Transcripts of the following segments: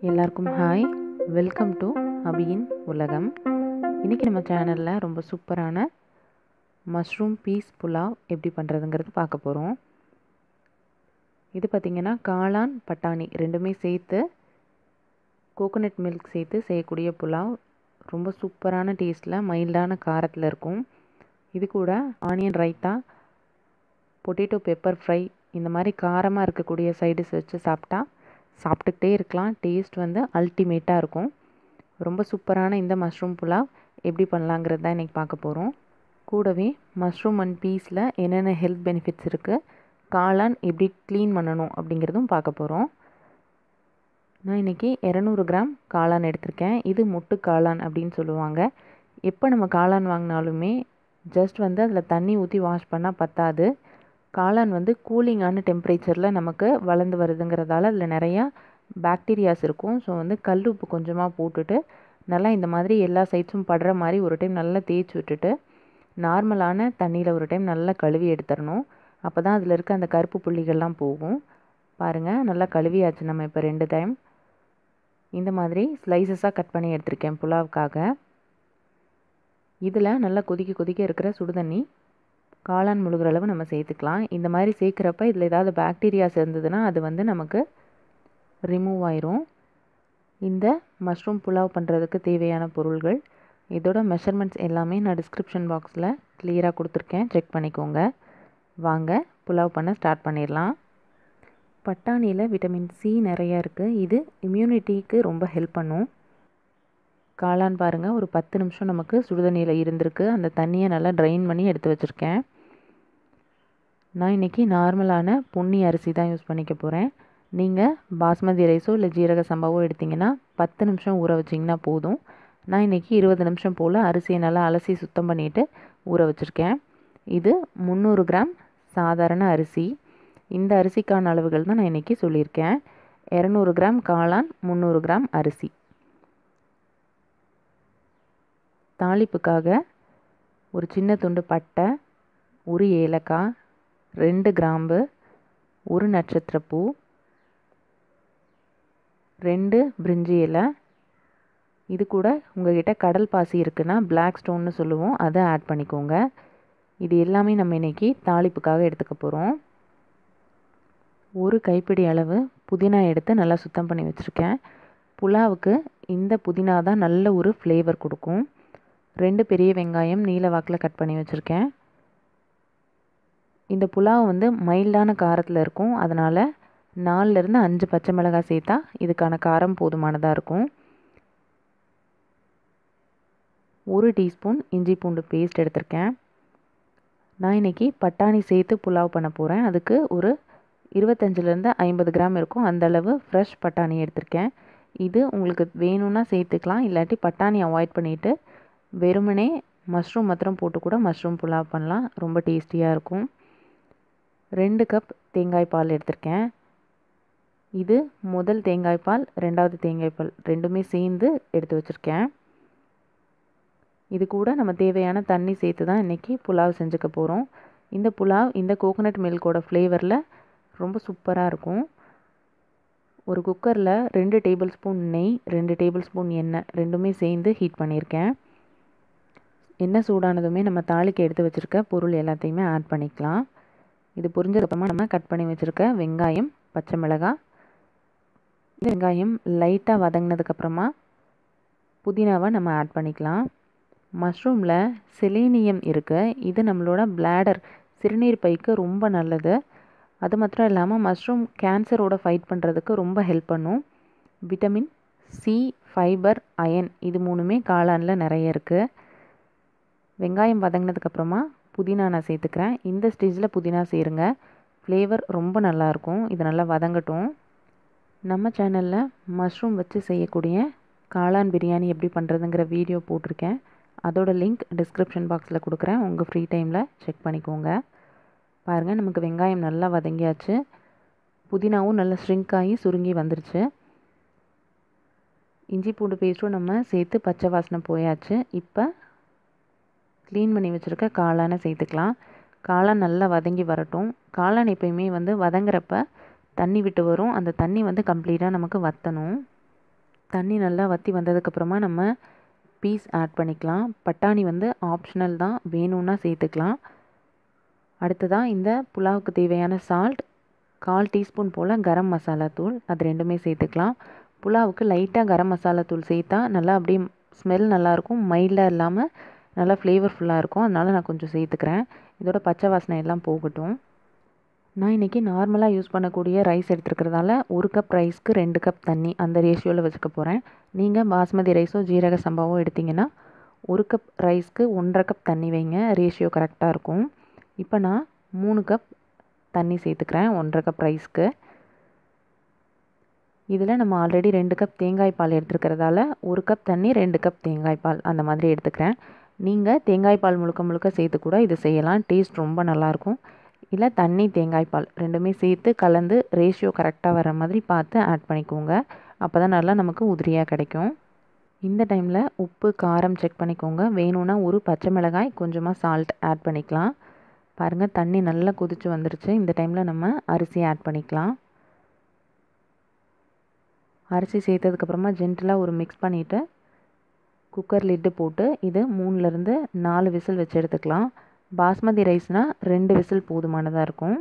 எல்லாருக்கும் hi welcome to அபியின் உலகம் இன்றைக்கி நம்ம சேனலில் ரொம்ப சூப்பரான மஷ்ரூம் பீஸ் புலாவ் எப்படி பண்ணுறதுங்கிறது பார்க்க போகிறோம் இது பார்த்திங்கன்னா காளான் பட்டாணி ரெண்டுமே சேர்த்து கோகோனட் மில்க் சேர்த்து செய்யக்கூடிய புலாவ் ரொம்ப சூப்பரான டேஸ்ட்டில் மைல்டான காரத்தில் இருக்கும் இது கூட onion raita potato pepper fry இந்த மாதிரி காரமாக இருக்கக்கூடிய சைடிஸ் வச்சு சாப்பிட்டா சாப்பிட்டுக்கிட்டே இருக்கலாம் டேஸ்ட் வந்து அல்டிமேட்டாக இருக்கும் ரொம்ப சூப்பரான இந்த மஷ்ரூம் புலாவ் எப்படி பண்ணலாங்கிறது தான் இன்றைக்கி பார்க்க போகிறோம் கூடவே மஷ்ரூம் அண்ட் பீஸில் என்னென்ன ஹெல்த் பெனிஃபிட்ஸ் இருக்குது காளான் எப்படி க்ளீன் பண்ணணும் அப்படிங்கிறதும் பார்க்க போகிறோம் நான் இன்றைக்கி இரநூறு கிராம் காளான் எடுத்திருக்கேன் இது முட்டு காளான் அப்படின்னு சொல்லுவாங்க எப்போ நம்ம காளான் வாங்கினாலுமே ஜஸ்ட் வந்து அதில் தண்ணி ஊற்றி வாஷ் பண்ணால் பத்தாது காளான் வந்து கூலிங்கான டெம்பரேச்சரில் நமக்கு வளர்ந்து வருதுங்கிறதால அதில் நிறையா பாக்டீரியாஸ் இருக்கும் ஸோ வந்து கல் உப்பு கொஞ்சமாக போட்டுட்டு நல்லா இந்த மாதிரி எல்லா சைட்ஸும் படுற மாதிரி ஒரு டைம் நல்லா தேய்ச்சி விட்டுட்டு நார்மலான தண்ணியில் ஒரு டைம் நல்லா கழுவி எடுத்துடணும் அப்போ தான் அதில் இருக்க அந்த கருப்பு புள்ளிகள்லாம் போகும் பாருங்கள் நல்லா கழுவியாச்சு நம்ம இப்போ ரெண்டு டைம் இந்த மாதிரி ஸ்லைசஸாக கட் பண்ணி எடுத்திருக்கேன் புலாவுக்காக இதில் நல்லா கொதிக்க கொதிக்க இருக்கிற சுடுதண்ணி காளான் முழுகிற அளவு நம்ம சேர்த்துக்கலாம் இந்த மாதிரி சேர்க்குறப்ப இதில் ஏதாவது பாக்டீரியாஸ் இருந்ததுன்னா அது வந்து நமக்கு ரிமூவ் ஆயிரும் இந்த மஷ்ரூம் புலாவ் பண்ணுறதுக்கு தேவையான பொருள்கள் இதோட மெஷர்மெண்ட்ஸ் எல்லாமே நான் டிஸ்கிரிப்ஷன் பாக்ஸில் கிளியராக கொடுத்துருக்கேன் செக் பண்ணிக்கோங்க வாங்க புலாவ் பண்ண ஸ்டார்ட் பண்ணிடலாம் பட்டாணியில் விட்டமின் சி நிறையா இருக்குது இது இம்யூனிட்டிக்கு ரொம்ப ஹெல்ப் பண்ணும் காளான் பாருங்கள் ஒரு பத்து நிமிஷம் நமக்கு சுடுதண்ணியில் இருந்திருக்கு அந்த தண்ணியை நல்லா ட்ரைன் பண்ணி எடுத்து வச்சுருக்கேன் நான் இன்றைக்கி நார்மலான பொன்னி அரிசி தான் யூஸ் பண்ணிக்க போகிறேன் நீங்கள் பாஸ்மதி ரைஸோ இல்லை ஜீரக சம்பாவோ எடுத்திங்கன்னா பத்து நிமிஷம் ஊற வச்சிங்கன்னா போதும் நான் இன்றைக்கி இருபது நிமிஷம் போல் அரிசியை நல்லா அலசி சுத்தம் பண்ணிவிட்டு ஊற வச்சுருக்கேன் இது முந்நூறு கிராம் சாதாரண அரிசி இந்த அரிசிக்கான அளவுகள் தான் நான் இன்றைக்கி சொல்லியிருக்கேன் இரநூறு கிராம் காளான் முந்நூறு கிராம் அரிசி தாளிப்புக்காக ஒரு சின்ன துண்டு பட்டை ஒரு ஏலக்காய் ரெண்டு கிராம்பு ஒரு நட்சத்திரப்பூ ரெண்டு பிரிஞ்சி இலை இது கூட உங்கள்கிட்ட கடல் பாசி இருக்குன்னா பிளாக் ஸ்டோன்னு சொல்லுவோம் அதை ஆட் பண்ணிக்கோங்க இது எல்லாமே நம்ம இன்றைக்கி தாளிப்புக்காக எடுத்துக்க போகிறோம் ஒரு கைப்பிடி அளவு புதினா எடுத்து நல்லா சுத்தம் பண்ணி வச்சுருக்கேன் புலாவுக்கு இந்த புதினா தான் நல்ல ஒரு ஃப்ளேவர் கொடுக்கும் ரெண்டு பெரிய வெங்காயம் நீல வாக்கில் கட் பண்ணி வச்சுருக்கேன் இந்த புலாவ் வந்து மைல்டான காரத்தில் இருக்கும் அதனால் நாலுலேருந்து அஞ்சு பச்சை மிளகாய் சேர்த்தா இதுக்கான காரம் போதுமானதாக இருக்கும் ஒரு டீஸ்பூன் இஞ்சி பூண்டு பேஸ்ட் எடுத்திருக்கேன் நான் இன்றைக்கி பட்டாணி சேர்த்து புலாவ் பண்ண போகிறேன் அதுக்கு ஒரு இருபத்தஞ்சிலேருந்து ஐம்பது கிராம் இருக்கும் அந்தளவு ஃப்ரெஷ் பட்டாணி எடுத்திருக்கேன் இது உங்களுக்கு வேணும்னா சேர்த்துக்கலாம் இல்லாட்டி பட்டாணி அவாய்ட் பண்ணிவிட்டு வெறுமனே மஷ்ரூம் மாத்திரம் போட்டு கூட மஷ்ரூம் புலாவ் பண்ணலாம் ரொம்ப டேஸ்டியாக இருக்கும் ரெண்டு கப் தேங்காய் பால் எடுத்திருக்கேன் இது முதல் தேங்காய் பால் ரெண்டாவது தேங்காய் பால் ரெண்டுமே சேர்ந்து எடுத்து வச்சுருக்கேன் இது கூட நம்ம தேவையான தண்ணி சேர்த்து தான் இன்றைக்கி புலாவ் செஞ்சுக்க போகிறோம் இந்த புலாவ் இந்த கோகோனட் மில்கோட ஃப்ளேவரில் ரொம்ப சூப்பராக இருக்கும் ஒரு குக்கரில் ரெண்டு டேபிள் ஸ்பூன் நெய் ரெண்டு டேபிள் ஸ்பூன் எண்ணெய் ரெண்டுமே சேர்ந்து ஹீட் பண்ணியிருக்கேன் எண்ணெய் சூடானதுமே நம்ம தாளிக்கு எடுத்து வச்சுருக்க பொருள் எல்லாத்தையுமே ஆட் பண்ணிக்கலாம் இது புரிஞ்சதுக்கப்புறமா நம்ம கட் பண்ணி வச்சுருக்க வெங்காயம் பச்சை மிளகாய் வெங்காயம் லைட்டாக வதங்கினதுக்கப்புறமா புதினாவை நம்ம ஆட் பண்ணிக்கலாம் மஷ்ரூமில் செலேனியம் இருக்குது இது நம்மளோட பிளாடர் சிறுநீர் பைக்கு ரொம்ப நல்லது அது மாத்திரம் இல்லாமல் மஷ்ரூம் கேன்சரோட ஃபைட் பண்ணுறதுக்கு ரொம்ப ஹெல்ப் பண்ணும் விட்டமின் சி ஃபைபர் அயன் இது மூணுமே காளானில் நிறைய இருக்குது வெங்காயம் வதங்கினதுக்கப்புறமா புதினா நான் சேர்த்துக்கிறேன் இந்த ஸ்டேஜில் புதினா சேருங்க ஃப்ளேவர் ரொம்ப நல்லாயிருக்கும் இது நல்லா வதங்கட்டும் நம்ம சேனலில் மஷ்ரூம் வச்சு செய்யக்கூடிய காளான் பிரியாணி எப்படி பண்ணுறதுங்கிற வீடியோ போட்டிருக்கேன் அதோட லிங்க் டிஸ்கிரிப்ஷன் பாக்ஸில் கொடுக்குறேன் உங்கள் ஃப்ரீ டைமில் செக் பண்ணிக்கோங்க பாருங்கள் நமக்கு வெங்காயம் நல்லா வதங்கியாச்சு புதினாவும் நல்லா ஸ்ட்ரிங்க் ஆகி சுருங்கி வந்துருச்சு இஞ்சி பூண்டு பேஸ்ட்டும் நம்ம சேர்த்து பச்சை வாசனை போயாச்சு இப்போ க்ளீன் பண்ணி வச்சுருக்க காளானை சேர்த்துக்கலாம் காளான் நல்லா வதங்கி வரட்டும் காளான் எப்பயுமே வந்து வதங்குறப்ப தண்ணி விட்டு வரும் அந்த தண்ணி வந்து கம்ப்ளீட்டாக நமக்கு வற்றணும் தண்ணி நல்லா வற்றி வந்ததுக்கப்புறமா நம்ம பீஸ் ஆட் பண்ணிக்கலாம் பட்டாணி வந்து ஆப்ஷனல் தான் வேணும்னா சேர்த்துக்கலாம் அடுத்ததாக இந்த புலாவுக்கு தேவையான சால்ட் கால் டீஸ்பூன் போல் கரம் மசாலா தூள் அது ரெண்டுமே சேர்த்துக்கலாம் புலாவுக்கு லைட்டாக கரம் மசாலா தூள் சேர்த்தா நல்லா அப்படியே ஸ்மெல் நல்லாயிருக்கும் மைல்டாக இல்லாமல் நல்லா ஃப்ளேவர்ஃபுல்லாக இருக்கும் அதனால் நான் கொஞ்சம் சேர்த்துக்கிறேன் இதோட பச்சை வாசனை எல்லாம் போகட்டும் நான் இன்றைக்கி நார்மலாக யூஸ் பண்ணக்கூடிய ரைஸ் எடுத்துருக்கிறதால ஒரு கப் ரைஸ்க்கு ரெண்டு கப் தண்ணி அந்த ரேஷியோவில் வச்சுக்க போகிறேன் நீங்கள் பாஸ்மதி ரைஸோ ஜீரக சம்பாவோ எடுத்திங்கன்னா ஒரு கப் ரைஸ்க்கு ஒன்றரை கப் தண்ணி வைங்க ரேஷியோ கரெக்டாக இருக்கும் இப்போ நான் மூணு கப் தண்ணி சேர்த்துக்கிறேன் ஒன்றரை கப் ரைஸ்க்கு இதில் நம்ம ஆல்ரெடி ரெண்டு கப் தேங்காய் பால் எடுத்துருக்கிறதால ஒரு கப் தண்ணி ரெண்டு கப் தேங்காய் பால் அந்த மாதிரி எடுத்துக்கிறேன் நீங்கள் தேங்காய் பால் முழுக்க முழுக்க சேர்த்து கூட இது செய்யலாம் டேஸ்ட் ரொம்ப நல்லாயிருக்கும் இல்லை தண்ணி தேங்காய் பால் ரெண்டுமே சேர்த்து கலந்து ரேஷியோ கரெக்டாக வர மாதிரி பார்த்து ஆட் பண்ணிக்கோங்க அப்போ தான் நல்லா நமக்கு உதிரியாக கிடைக்கும் இந்த டைமில் உப்பு காரம் செக் பண்ணிக்கோங்க வேணும்னா ஒரு பச்சை மிளகாய் கொஞ்சமாக சால்ட் ஆட் பண்ணிக்கலாம் பாருங்கள் தண்ணி நல்லா கொதிச்சு வந்துருச்சு இந்த டைமில் நம்ம அரிசி ஆட் பண்ணிக்கலாம் அரிசி சேர்த்ததுக்கப்புறமா ஜென்டலாக ஒரு மிக்ஸ் பண்ணிவிட்டு குக்கர் லிட்டு போட்டு இது மூணுலேருந்து நாலு விசில் வச்சு எடுத்துக்கலாம் பாஸ்மதி ரைஸ்னால் ரெண்டு விசில் போதுமானதாக இருக்கும்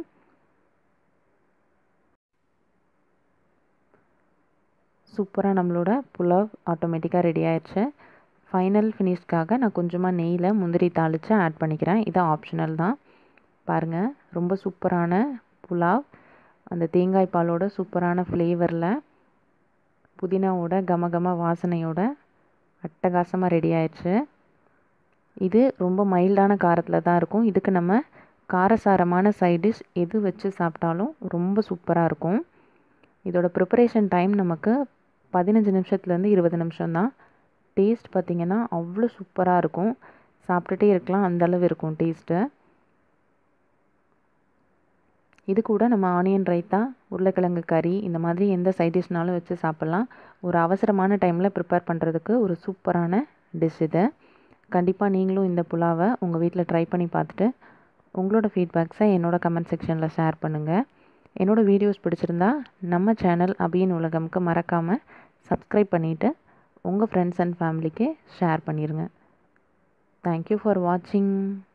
சூப்பராக நம்மளோட புலாவ் ஆட்டோமேட்டிக்காக ரெடி ஆயிடுச்சு ஃபைனல் ஃபினிஷ்க்காக நான் கொஞ்சமாக நெய்யில் முந்திரி தாளித்து ஆட் பண்ணிக்கிறேன் இது ஆப்ஷனல் தான் பாருங்கள் ரொம்ப சூப்பரான புலாவ் அந்த தேங்காய் பாலோட சூப்பரான ஃப்ளேவரில் புதினாவோட கம கம வாசனையோட அட்டகாசமாக ரெடி ஆயிடுச்சு இது ரொம்ப மைல்டான காரத்தில் தான் இருக்கும் இதுக்கு நம்ம காரசாரமான சைட் டிஷ் எது வச்சு சாப்பிட்டாலும் ரொம்ப சூப்பராக இருக்கும் இதோட ப்ரிப்பரேஷன் டைம் நமக்கு பதினஞ்சு நிமிஷத்துலேருந்து இருபது நிமிஷம் தான் டேஸ்ட் பார்த்திங்கன்னா அவ்வளோ சூப்பராக இருக்கும் சாப்பிட்டுட்டே இருக்கலாம் அந்தளவு இருக்கும் டேஸ்ட்டு இது கூட நம்ம ஆனியன் ரைத்தா உருளைக்கிழங்கு கறி இந்த மாதிரி எந்த சைட் டிஷ்னாலும் வச்சு சாப்பிட்லாம் ஒரு அவசரமான டைமில் ப்ரிப்பேர் பண்ணுறதுக்கு ஒரு சூப்பரான டிஷ் இது கண்டிப்பாக நீங்களும் இந்த புலாவை உங்கள் வீட்டில் ட்ரை பண்ணி பார்த்துட்டு உங்களோட ஃபீட்பேக்ஸை என்னோடய கமெண்ட் செக்ஷனில் ஷேர் பண்ணுங்கள் என்னோடய வீடியோஸ் பிடிச்சிருந்தா நம்ம சேனல் அபியின் உலகம்க்கு மறக்காமல் சப்ஸ்கிரைப் பண்ணிவிட்டு உங்கள் ஃப்ரெண்ட்ஸ் அண்ட் ஃபேமிலிக்கு ஷேர் பண்ணிடுங்க தேங்க்யூ ஃபார் வாட்சிங்